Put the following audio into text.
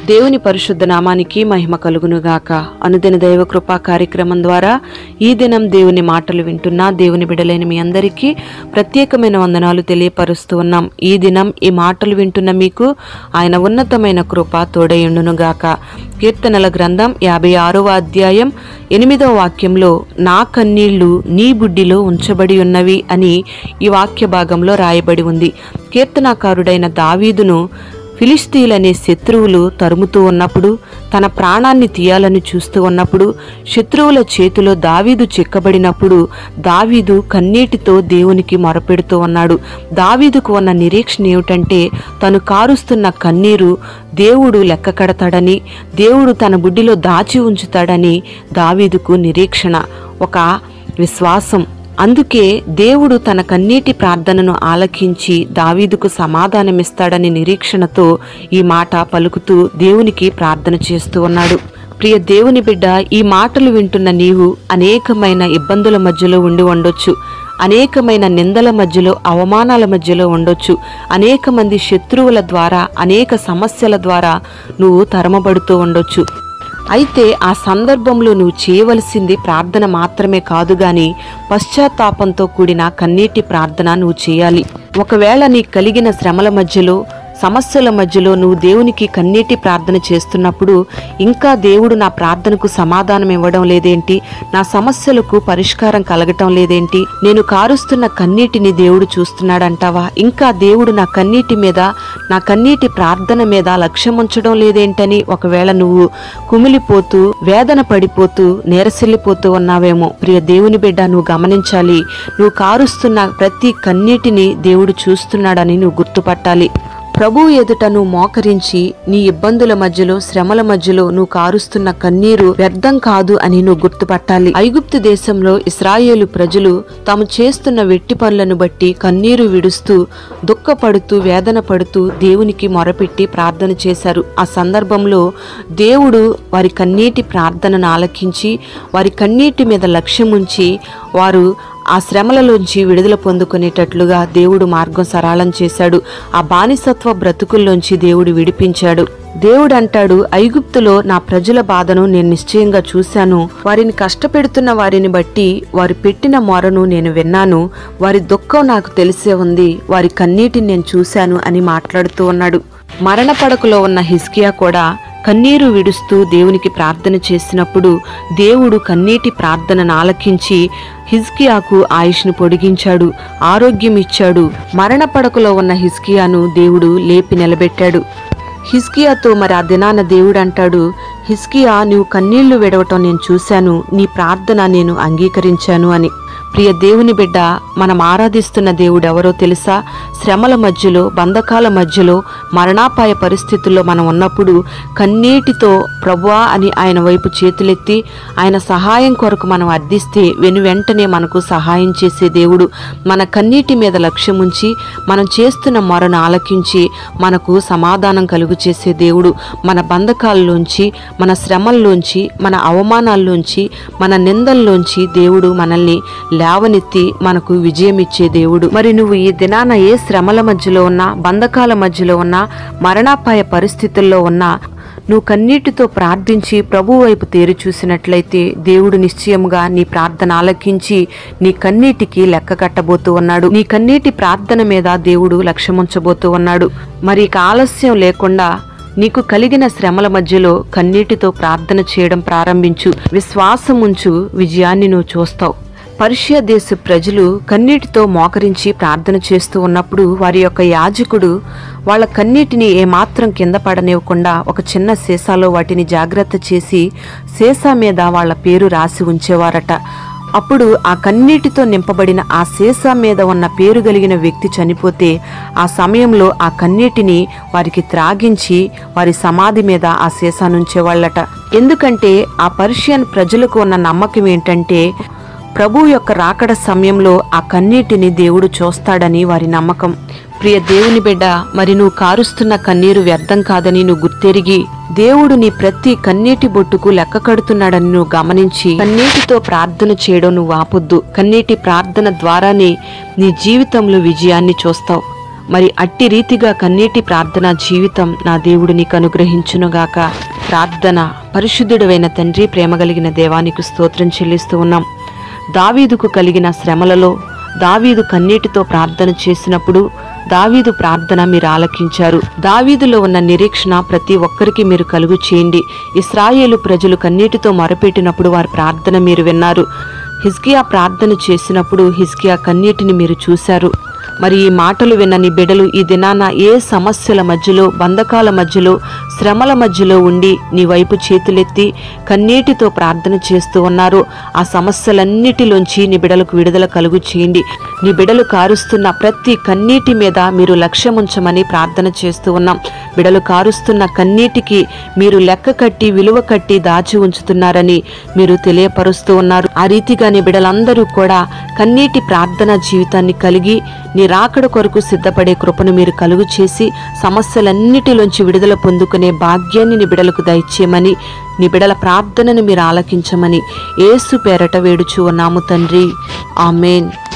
దేవుని పరిశుద్ధ నామానికి మహిమ కలుగునుగాక అనుదిన దైవ కృపా కార్యక్రమం ద్వారా ఈ దినం దేవుని మాటలు వింటున్న దేవుని బిడలైన మీ అందరికీ ప్రత్యేకమైన వందనాలు తెలియపరుస్తూ ఉన్నాం ఈ దినం ఈ మాటలు వింటున్న మీకు ఆయన ఉన్నతమైన కృప తోడయుండునుగాక కీర్తనల గ్రంథం యాభై ఆరవ అధ్యాయం ఎనిమిదవ వాక్యంలో నా కన్నీళ్లు నీ బుడ్డిలో ఉంచబడి ఉన్నవి అని ఈ వాక్య భాగంలో రాయబడి ఉంది కీర్తనాకారుడైన దావీదును ఫిలిస్తీన్లనే శత్రువులు తరుముతూ ఉన్నప్పుడు తన ప్రాణాన్ని తీయాలని చూస్తూ ఉన్నప్పుడు శత్రువుల చేతిలో దావీదు చిక్కబడినప్పుడు దావీదు కన్నీటితో దేవునికి మొరపెడుతూ ఉన్నాడు దావీదుకు ఉన్న నిరీక్షణ ఏమిటంటే తను కారుస్తున్న కన్నీరు దేవుడు లెక్క కడతాడని దేవుడు తన బుడ్డిలో దాచి ఉంచుతాడని దావీదుకు నిరీక్షణ ఒక విశ్వాసం అందుకే దేవుడు తన కన్నీటి ప్రార్థనను ఆలకించి దావీదుకు సమాధానమిస్తాడని నిరీక్షణతో ఈ మాట పలుకుతూ దేవునికి ప్రార్థన చేస్తూ ఉన్నాడు ప్రియ దేవుని బిడ్డ ఈ మాటలు వింటున్న నీవు అనేకమైన ఇబ్బందుల మధ్యలో ఉండి ఉండొచ్చు అనేకమైన నిందల మధ్యలో అవమానాల మధ్యలో ఉండొచ్చు అనేక మంది శత్రువుల ద్వారా అనేక సమస్యల ద్వారా నువ్వు తరమబడుతూ ఉండొచ్చు అయితే ఆ సందర్భంలో నువ్వు చేయవలసింది ప్రార్థన మాత్రమే కాదు గాని పశ్చాత్తాపంతో కూడిన కన్నీటి ప్రార్థన నువ్వు చేయాలి ఒకవేళ నీకు కలిగిన శ్రమల మధ్యలో సమస్యల మధ్యలో నువ్వు దేవునికి కన్నీటి ప్రార్థన చేస్తున్నప్పుడు ఇంకా దేవుడు నా ప్రార్థనకు సమాధానం ఇవ్వడం లేదేంటి నా సమస్యలకు పరిష్కారం కలగటం లేదేంటి నేను కారుస్తున్న కన్నీటిని దేవుడు చూస్తున్నాడంటావా ఇంకా దేవుడు నా కన్నీటి మీద నా కన్నీటి ప్రార్థన మీద లక్ష్యం ఉంచడం లేదేంటని ఒకవేళ నువ్వు కుమిలిపోతూ వేదన పడిపోతూ నీరసిల్లిపోతూ ఉన్నావేమో ప్రియ దేవుని బిడ్డ నువ్వు గమనించాలి నువ్వు కారుస్తున్న ప్రతి కన్నీటిని దేవుడు చూస్తున్నాడని నువ్వు గుర్తుపట్టాలి ప్రభువు ఎదుట నువ్వు మోకరించి నీ ఇబ్బందుల మధ్యలో శ్రమల మధ్యలో నువ్వు కారుస్తున్న కన్నీరు వ్యర్థం కాదు అని నువ్వు గుర్తుపట్టాలి ఐగుప్తు దేశంలో ఇస్రాయేలు ప్రజలు తాము చేస్తున్న వెట్టి పనులను బట్టి కన్నీరు విడుస్తూ దుఃఖపడుతూ వేదన పడుతూ దేవునికి మొరపెట్టి ప్రార్థన చేశారు ఆ సందర్భంలో దేవుడు వారి కన్నీటి ప్రార్థనను ఆలకించి వారి కన్నీటి మీద లక్ష్యం ఉంచి వారు ఆ శ్రమలలోంచి విడుదల పొందుకునేటట్లుగా దేవుడు మార్గం సరళం చేశాడు ఆ బానిసత్వ బ్రతుకుల్లోంచి దేవుడు విడిపించాడు దేవుడు అంటాడు ఐగుప్తులో నా ప్రజల బాధను నేను నిశ్చయంగా చూశాను వారిని కష్టపెడుతున్న వారిని బట్టి వారు పెట్టిన మొరను నేను విన్నాను వారి దుఃఖం నాకు తెలిసే ఉంది వారి కన్నీటిని నేను చూశాను అని మాట్లాడుతూ ఉన్నాడు మరణ పడకలో ఉన్న హిస్కియా కూడా కన్నీరు విడుస్తూ దేవునికి ప్రార్థన చేసినప్పుడు దేవుడు కన్నీటి ప్రార్థనను ఆలకించి హిజ్కియాకు ఆయుష్ను పొడిగించాడు ఆరోగ్యం ఇచ్చాడు మరణ పడకలో ఉన్న హిజ్కియాను దేవుడు లేపి నిలబెట్టాడు హిజ్కియాతో మరి ఆ దినాన దేవుడు అంటాడు హిజ్కియా నీవు కన్నీళ్లు విడవటం నేను చూశాను నీ ప్రార్థన నేను అంగీకరించాను అని ప్రియ దేవుని బిడ్డ మనం ఆరాధిస్తున్న దేవుడు ఎవరో తెలుసా శ్రమల మధ్యలో బంధకాల మధ్యలో మరణాపాయ పరిస్థితుల్లో మనం ఉన్నప్పుడు కన్నీటితో ప్రభువా అని ఆయన వైపు చేతులెత్తి ఆయన సహాయం కొరకు మనం అర్థిస్తే వెను వెంటనే మనకు సహాయం చేసే దేవుడు మన కన్నీటి మీద లక్ష్యం ఉంచి మనం చేస్తున్న మొరను ఆలకించి మనకు సమాధానం కలుగు చేసే దేవుడు మన బంధకాల్లోంచి మన శ్రమల్లోంచి మన అవమానాల్లోంచి మన నిందల్లోంచి దేవుడు మనల్ని లేవనెత్తి మనకు విజయం ఇచ్చే దేవుడు మరి నువ్వు ఈ దినాన ఏ శ్రమల మధ్యలో ఉన్నా బంధకాల మధ్యలో ఉన్నా మరణాపాయ పరిస్థితుల్లో ఉన్నా నువ్వు కన్నీటితో ప్రార్థించి ప్రభు వైపు తేరి చూసినట్లయితే దేవుడు నిశ్చయముగా నీ ప్రార్థన ఆలకించి నీ కన్నీటికి లెక్క కట్టబోతూ ఉన్నాడు నీ కన్నీటి ప్రార్థన మీద దేవుడు లక్ష్యముంచబోతూ ఉన్నాడు మరి ఇక ఆలస్యం లేకుండా నీకు కలిగిన శ్రమల మధ్యలో కన్నీటితో ప్రార్థన చేయడం ప్రారంభించు విశ్వాసం ఉంచు విజయాన్ని నువ్వు చూస్తావు పర్షియా దేశ ప్రజలు కన్నీటితో మోకరించి ప్రార్థన చేస్తూ ఉన్నప్పుడు వారి యొక్క యాజకుడు వాళ్ళ కన్నీటిని ఏమాత్రం కింద పడనివ్వకుండా ఒక చిన్న సీసాలో వాటిని జాగ్రత్త చేసి సీసా మీద వాళ్ళ పేరు రాసి ఉంచేవారట అప్పుడు ఆ కన్నీటితో నింపబడిన ఆ సీసా మీద ఉన్న పేరు కలిగిన వ్యక్తి చనిపోతే ఆ సమయంలో ఆ కన్నీటిని వారికి త్రాగించి వారి సమాధి మీద ఆ సీసా నుంచేవాళ్ళట ఎందుకంటే ఆ పర్షియన్ ప్రజలకు ఉన్న నమ్మకం ఏంటంటే ప్రభు యొక్క రాకడ సమయంలో ఆ కన్నీటిని దేవుడు చూస్తాడని వారి నమ్మకం ప్రియ దేవుని బిడ్డ మరి నువ్వు కారుస్తున్న కన్నీరు వ్యర్థం కాదని నువ్వు గుర్తెరిగి దేవుడు నీ ప్రతి కన్నీటి బొట్టుకు లెక్క కడుతున్నాడని నువ్వు గమనించి కన్నీటితో ప్రార్థన చేయడం నువ్వు ఆపొద్దు కన్నీటి ప్రార్థన ద్వారానే నీ జీవితంలో విజయాన్ని చూస్తావు మరి అట్టి రీతిగా కన్నీటి ప్రార్థన జీవితం నా దేవుడు నీకు అనుగ్రహించునుగాక ప్రార్థన పరిశుద్ధుడైన తండ్రి ప్రేమ కలిగిన దేవానికి స్తోత్రం చెల్లిస్తూ ఉన్నాం దావీదుకు కలిగిన శ్రమలలో దావీదు కన్నీటితో ప్రార్థన చేసినప్పుడు దావీదు ప్రార్థన మీరు ఆలకించారు దావీదులో ఉన్న నిరీక్షణ ప్రతి ఒక్కరికి మీరు కలుగు చేయండి ఇస్రాయేలు ప్రజలు కన్నీటితో మొరపెట్టినప్పుడు వారి ప్రార్థన మీరు విన్నారు హిజ్కియా ప్రార్థన చేసినప్పుడు హిజ్కియా కన్నీటిని మీరు చూశారు మరి ఈ మాటలు విన్న నీ బిడలు ఈ దినాన ఏ సమస్యల మధ్యలో బంధకాల మధ్యలో శ్రమల మధ్యలో ఉండి నీ వైపు చేతులెత్తి కన్నీటితో ప్రార్థన చేస్తూ ఉన్నారు ఆ సమస్యలన్నిటిలోంచి నీ బిడలకు విడుదల కలుగు చేయండి నీ బిడలు కారుస్తున్న ప్రతి కన్నీటి మీద మీరు లక్ష్యం ఉంచమని ప్రార్థన చేస్తూ ఉన్నాం బిడలు కారుస్తున్న కన్నీటికి మీరు లెక్క కట్టి విలువ కట్టి దాచి ఉంచుతున్నారని మీరు తెలియపరుస్తూ ఉన్నారు ఆ రీతిగా నీ బిడలందరూ కూడా కన్నీటి ప్రార్థన జీవితాన్ని కలిగి నీ రాకడ కొరకు సిద్ధపడే కృపను మీరు కలుగు చేసి సమస్యలన్నిటిలోంచి విడుదల పొందుకునే భాగ్యాన్ని నీ బిడలకు దయచేయమని నీ బిడల ప్రార్థనను మీరు ఆలకించమని ఏసు పేరట వేడుచు ఉన్నాము తండ్రి ఆమెన్